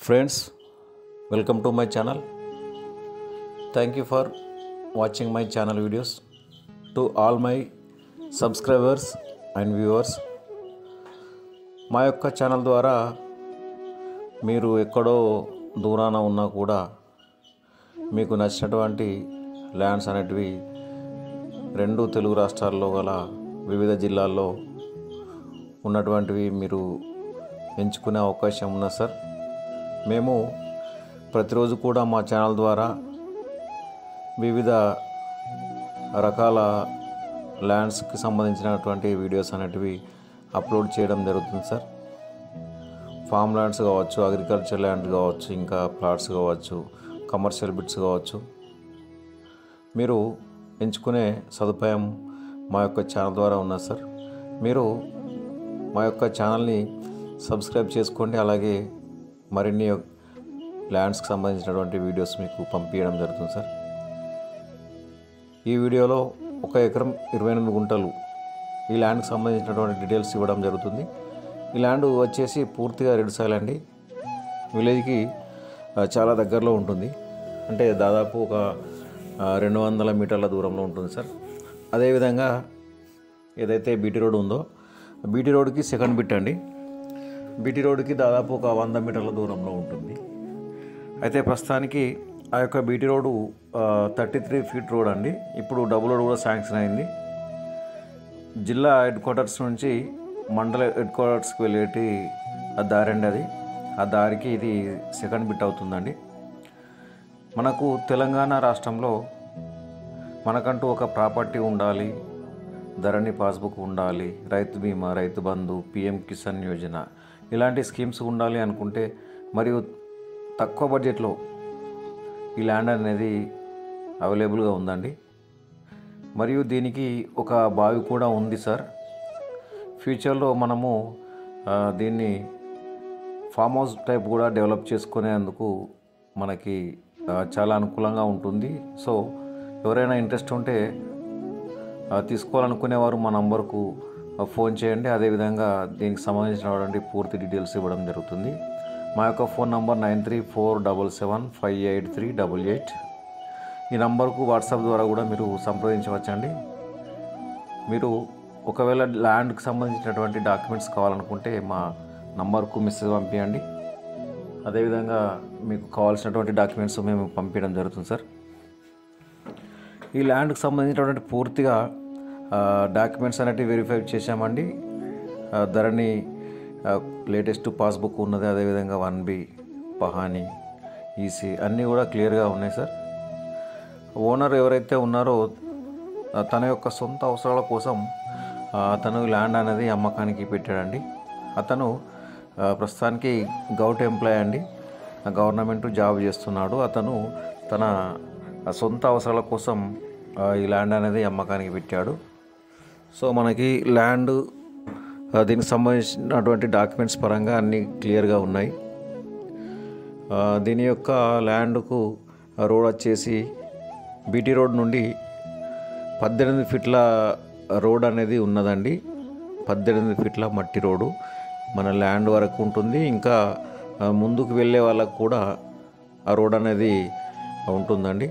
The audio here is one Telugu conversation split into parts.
friends welcome to my channel thank you for watching my channel videos to all my subscribers and viewers మా యొక్క ఛానల్ ద్వారా మీరు ఎక్కడో దూరాన ఉన్నా కూడా మీకు నచ్చినటువంటి ల్యాండ్స్ అనేటివి రెండు తెలుగు రాష్ట్రాల్లో గల వివిధ జిల్లాల్లో ఉన్నటువంటివి మీరు ఎంచుకునే అవకాశం ఉన్నది సార్ మేము ప్రతిరోజు కూడా మా ఛానల్ ద్వారా వివిధ రకాల ల్యాండ్స్కి సంబంధించినటువంటి వీడియోస్ అనేటివి అప్లోడ్ చేయడం జరుగుతుంది సార్ ఫామ్ ల్యాండ్స్ కావచ్చు అగ్రికల్చర్ ల్యాండ్ కావచ్చు ఇంకా ప్లాట్స్ కావచ్చు కమర్షియల్ బిట్స్ కావచ్చు మీరు ఎంచుకునే సదుపాయం మా యొక్క ఛానల్ ద్వారా ఉన్నది సార్ మీరు మా యొక్క ఛానల్ని సబ్స్క్రైబ్ చేసుకోండి అలాగే మరిన్ని ల్యాండ్స్కి సంబంధించినటువంటి వీడియోస్ మీకు పంపించడం జరుగుతుంది సార్ ఈ వీడియోలో ఒక ఎకరం ఇరవై ఎనిమిది గుంటలు ఈ ల్యాండ్కి సంబంధించినటువంటి డీటెయిల్స్ ఇవ్వడం జరుగుతుంది ఈ ల్యాండ్ వచ్చేసి పూర్తిగా రెడ్ సాయిల్ అండి విలేజ్కి ఆ, చాలా దగ్గరలో ఉంటుంది అంటే దాదాపు ఒక ఆ, రెండు వందల మీటర్ల దూరంలో ఉంటుంది సార్ అదేవిధంగా ఏదైతే బీటీ రోడ్ ఉందో బీటీ రోడ్కి సెకండ్ బిట్ అండి బీటీ రోడ్కి దాదాపు ఒక వంద మీటర్ల దూరంలో ఉంటుంది అయితే ప్రస్తుతానికి ఆ యొక్క BT road thirty three feet road అండి ఇప్పుడు డబుల్ రోడ్ కూడా శాంక్షన్ అయింది జిల్లా హెడ్ క్వార్టర్స్ నుంచి మండల హెడ్ క్వార్టర్స్కి వెళ్ళేటి ఆ దారి అండి అది ఆ దారికి ఇది సెకండ్ బిట్ అవుతుందండి మనకు తెలంగాణ రాష్ట్రంలో మనకంటూ ఒక ప్రాపర్టీ ఉండాలి ధరణి పాస్బుక్ ఉండాలి రైతు బీమా రైతు బంధు పిఎం కిసాన్ యోజన ఇలాంటి స్కీమ్స్ ఉండాలి అనుకుంటే మరియు తక్కువ బడ్జెట్లో ఈ ల్యాండ్ అనేది అవైలబుల్గా ఉందండి మరియు దీనికి ఒక బావి కూడా ఉంది సార్ ఫ్యూచర్లో మనము ఆ, దీన్ని ఫామ్ హౌస్ టైప్ కూడా డెవలప్ చేసుకునేందుకు మనకి ఆ, చాలా అనుకూలంగా ఉంటుంది సో ఎవరైనా ఇంట్రెస్ట్ ఉంటే ఆ, తీసుకోవాలనుకునేవారు మా నంబర్కు ఆ, ఫోన్ చేయండి అదేవిధంగా దీనికి సంబంధించినటువంటి పూర్తి డీటెయిల్స్ ఇవ్వడం జరుగుతుంది మా యొక్క phone number nine three four double seven five eight three double eight ఈ నంబర్కు వాట్సాప్ ద్వారా కూడా మీరు సంప్రదించవచ్చండి మీరు ఒకవేళ ల్యాండ్కి సంబంధించినటువంటి డాక్యుమెంట్స్ కావాలనుకుంటే మా నంబర్కు మెసేజ్ పంపించండి అదేవిధంగా మీకు కావాల్సినటువంటి డాక్యుమెంట్స్ మేము పంపించడం జరుగుతుంది సార్ ఈ ల్యాండ్కి సంబంధించినటువంటి పూర్తిగా డాక్యుమెంట్స్ అనేటివి వెరిఫై చేశామండి ఆ, ధరణి లేటెస్ట్ పాస్బుక్ ఉన్నది అదేవిధంగా వన్ బి పహాని ఈసీ అన్నీ కూడా క్లియర్గా ఉన్నాయి సార్ ఓనర్ ఎవరైతే ఉన్నారో ఆ, తన యొక్క సొంత అవసరాల కోసం ఆ, అతను ల్యాండ్ అనేది అమ్మకానికి పెట్టాడండి అతను ఆ, ప్రస్తుతానికి గౌట్ ఎంప్లాయ్ అండి ఆ, గవర్నమెంట్ జాబ్ చేస్తున్నాడు అతను తన ఆ, సొంత అవసరాల కోసం ఆ, ఈ ల్యాండ్ అనేది అమ్మకానికి పెట్టాడు సో మనకి ల్యాండ్ ఆ, దీనికి సంబంధించినటువంటి డాక్యుమెంట్స్ పరంగా అన్నీ క్లియర్గా ఉన్నాయి ఆ, దీని యొక్క ల్యాండ్కు రోడ్ వచ్చేసి బీటీ రోడ్ నుండి పద్దెనిమిది ఫీట్ల రోడ్ అనేది ఉన్నదండి పద్దెనిమిది ఫీట్ల మట్టి రోడ్డు మన ల్యాండ్ వరకు ఉంటుంది ఇంకా ఆ, ముందుకు వెళ్ళే వాళ్ళకు కూడా ఆ రోడ్ అనేది ఉంటుందండి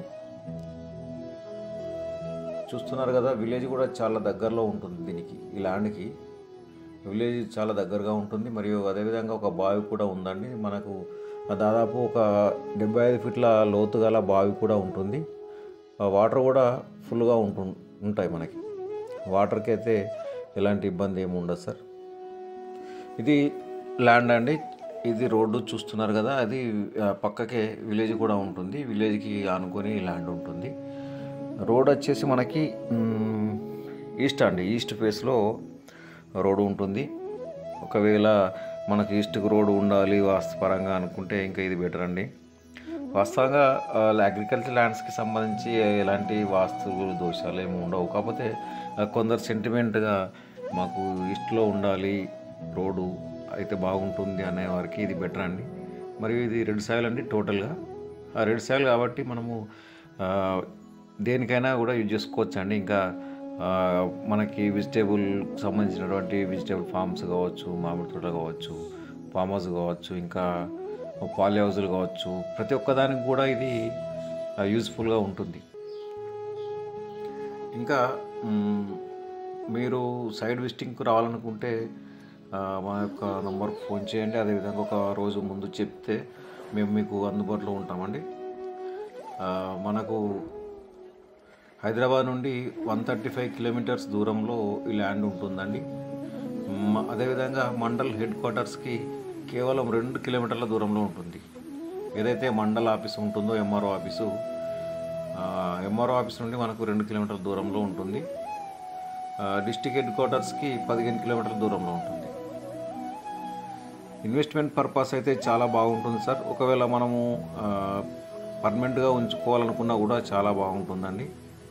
చూస్తున్నారు కదా విలేజ్ కూడా చాలా దగ్గరలో ఉంటుంది దీనికి ఈ ల్యాండ్కి విలేజ్ చాలా దగ్గరగా ఉంటుంది మరియు అదేవిధంగా ఒక బావి కూడా ఉందండి మనకు దాదాపు ఒక డెబ్బై ఐదు ఫీట్ల లోతు గల బావి కూడా ఉంటుంది ఆ వాటర్ కూడా ఫుల్గా ఉంటు ఉంటాయి మనకి వాటర్కి అయితే ఎలాంటి ఇబ్బంది ఏమి ఉండదు సార్ ఇది ల్యాండ్ అండి ఇది రోడ్డు చూస్తున్నారు కదా అది ఆ, పక్కకే విలేజ్ కూడా ఉంటుంది విలేజ్కి ఆనుకొని ల్యాండ్ ఉంటుంది రోడ్ వచ్చేసి మనకి మ్, ఈస్ట్ అండి ఈస్ట్ ఫేస్లో రోడ్డు ఉంటుంది ఒకవేళ మనకి ఈస్ట్కి రోడ్డు ఉండాలి వాస్తుపరంగా అనుకుంటే ఇంకా ఇది బెటర్ అండి వాస్తవంగా అగ్రికల్చర్ ల్యాండ్స్కి సంబంధించి ఎలాంటి వాస్తు దోషాలు ఏమి ఉండవు కాకపోతే ఆ, కొందరు సెంటిమెంట్గా మాకు ఈస్ట్లో ఉండాలి రోడ్డు అయితే బాగుంటుంది అనే వారికి ఇది బెటర్ అండి మరియు ఇది రెడ్ సాయిల్ అండి టోటల్గా ఆ రెడ్ సాయిల్ కాబట్టి మనము ఆ, దేనికైనా కూడా యూజ్ చేసుకోవచ్చు అండి ఇంకా ఆ, మనకి వెజిటేబుల్ సంబంధించినటువంటి వెజిటేబుల్ ఫార్మ్స్ కావచ్చు మామిడి తోటలు కావచ్చు ఫామ్ హౌస్ కావచ్చు ఇంకా పాలి హౌజులు కావచ్చు ప్రతి ఒక్కదానికి కూడా ఇది యూజ్ఫుల్గా ఉంటుంది ఇంకా మ్, మీరు సైడ్ విజిటింగ్కి రావాలనుకుంటే ఆ, మా యొక్క నంబర్కి ఫోన్ చేయండి అదేవిధంగా ఒక రోజు ముందు చెప్తే మేము మీకు అందుబాటులో ఉంటామండి ఆ, మనకు హైదరాబాద్ నుండి వన్ థర్టీ ఫైవ్ కిలోమీటర్స్ దూరంలో ఈ ల్యాండ్ ఉంటుందండి మ- అదేవిధంగా మండల్ హెడ్ క్వార్టర్స్కి కేవలం రెండు కిలోమీటర్ల దూరంలో ఉంటుంది ఏదైతే మండల్ ఆఫీస్ ఉంటుందో ఎంఆర్ఓ ఆఫీసు ఎంఆర్ఓ ఆఫీస్ నుండి మనకు రెండు కిలోమీటర్ల దూరంలో ఉంటుంది డిస్టిక్ హెడ్ క్వార్టర్స్కి పదిహేను కిలోమీటర్ల దూరంలో ఉంటుంది ఇన్వెస్ట్మెంట్ పర్పస్ అయితే చాలా బాగుంటుంది సార్ ఒకవేళ మనము పర్మనెంట్గా ఉంచుకోవాలనుకున్నా కూడా చాలా బాగుంటుందండి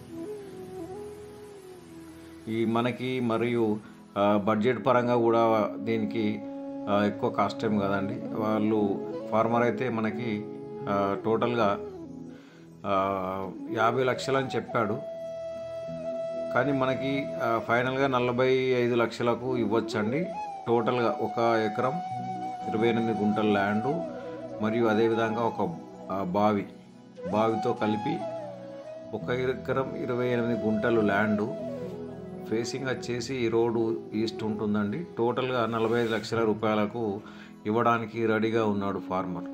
ఈ మనకి మరియు ఆ, బడ్జెట్ పరంగా కూడా దీనికి ఆ, ఎక్కువ కాస్ట్ ఏం కదండి వాళ్ళు ఫార్మర్ అయితే మనకి ఆ, టోటల్గా ఆ, యాభై లక్షలు అని చెప్పాడు కానీ మనకి ఆ, ఫైనల్గా నలభై ఐదు లక్షలకు ఇవ్వచ్చండి టోటల్గా ఒక ఎకరం ఇరవై ఎనిమిది గుంటల ల్యాండు మరియు అదేవిధంగా ఒక ఆ, బావి బావితో కలిపి ఒక ఎకరం ఇరవై ఎనిమిది గుంటలు ల్యాండు ఫేసింగ్ వచ్చేసి ఈ రోడ్డు ఈస్ట్ ఉంటుందండి టోటల్గా నలభై ఐదు లక్షల రూపాయలకు ఇవ్వడానికి రెడీగా ఉన్నాడు ఫార్మర్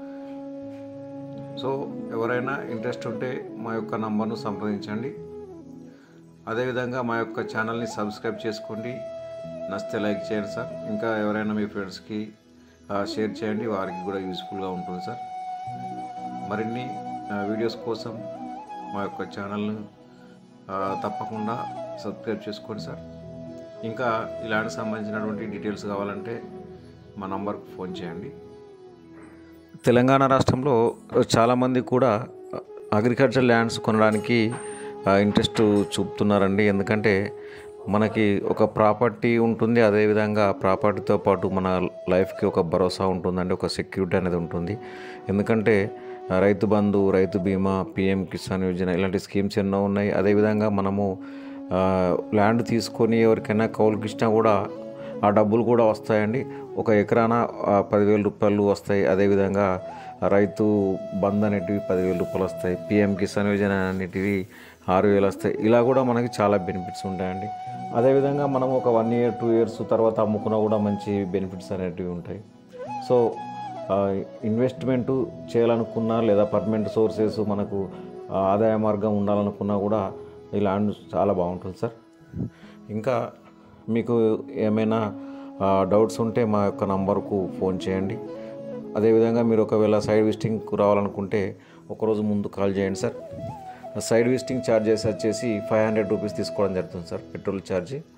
సో ఎవరైనా ఇంట్రెస్ట్ ఉంటే మా యొక్క నంబర్ను సంప్రదించండి అదేవిధంగా మా యొక్క ఛానల్ని సబ్స్క్రైబ్ చేసుకోండి నచ్చితే లైక్ చేయండి సార్ ఇంకా ఎవరైనా మీ ఫ్రెండ్స్కి ఆ, షేర్ చేయండి వారికి కూడా యూస్ఫుల్గా ఉంటుంది సార్ మరిన్ని ఆ, వీడియోస్ కోసం మా యొక్క ఛానల్ను ఆ, తప్పకుండా సబ్స్క్రైబ్ చేసుకోండి సార్ ఇంకా ఇలాంటి సంబంధించినటువంటి డీటెయిల్స్ కావాలంటే మా నంబర్కి ఫోన్ చేయండి తెలంగాణ రాష్ట్రంలో చాలామంది కూడా అగ్రికల్చర్ ల్యాండ్స్ కొనడానికి ఇంట్రెస్ట్ చూపుతున్నారండి ఎందుకంటే మనకి ఒక ప్రాపర్టీ ఉంటుంది అదేవిధంగా ప్రాపర్టీతో పాటు మన లైఫ్కి ఒక భరోసా ఉంటుందండి ఒక సెక్యూరిటీ అనేది ఉంటుంది ఎందుకంటే ఆ, రైతు బంధు రైతు బీమా పిఎం కిసాన్ యోజన ఇలాంటి స్కీమ్స్ ఎన్నో ఉన్నాయి అదేవిధంగా మనము ఆ, ల్యాండ్ తీసుకొని ఎవరికైనా కౌలుకి ఇచ్చినా కూడా ఆ డబ్బులు కూడా వస్తాయండి ఒక ఎకరాన ఆ, పదివేల రూపాయలు వస్తాయి అదేవిధంగా రైతు బంద్ అనేటివి పదివేల రూపాయలు వస్తాయి పిఎం కిసాన్ యోజన అనేటివి ఆరు వేలు వస్తాయి ఇలా కూడా మనకి చాలా బెనిఫిట్స్ ఉంటాయండి అదేవిధంగా మనం ఒక వన్ ఇయర్ టూ ఇయర్స్ తర్వాత అమ్ముకున్నా కూడా మంచి బెనిఫిట్స్ అనేటివి ఉంటాయి సో ఇన్వెస్ట్మెంట్ చేయాలనుకున్నా లేదా పర్మనెంట్ సోర్సెస్ మనకు ఆ, ఆదాయ మార్గం ఉండాలనుకున్నా కూడా ఈ ల్యాండ్ చాలా బాగుంటుంది సార్ ఇంకా మీకు ఏమైనా డౌట్స్ ఉంటే మా యొక్క నంబర్కు ఫోన్ చేయండి అదేవిధంగా మీరు ఒకవేళ సైడ్ విజిటింగ్కు రావాలనుకుంటే ఒకరోజు ముందు కాల్ చేయండి సార్ సైడ్ విజిటింగ్ ఛార్జెస్ వచ్చేసి ఫైవ్ హండ్రెడ్ రూపీస్ తీసుకోవడం జరుగుతుంది సార్ పెట్రోల్ ఛార్జీ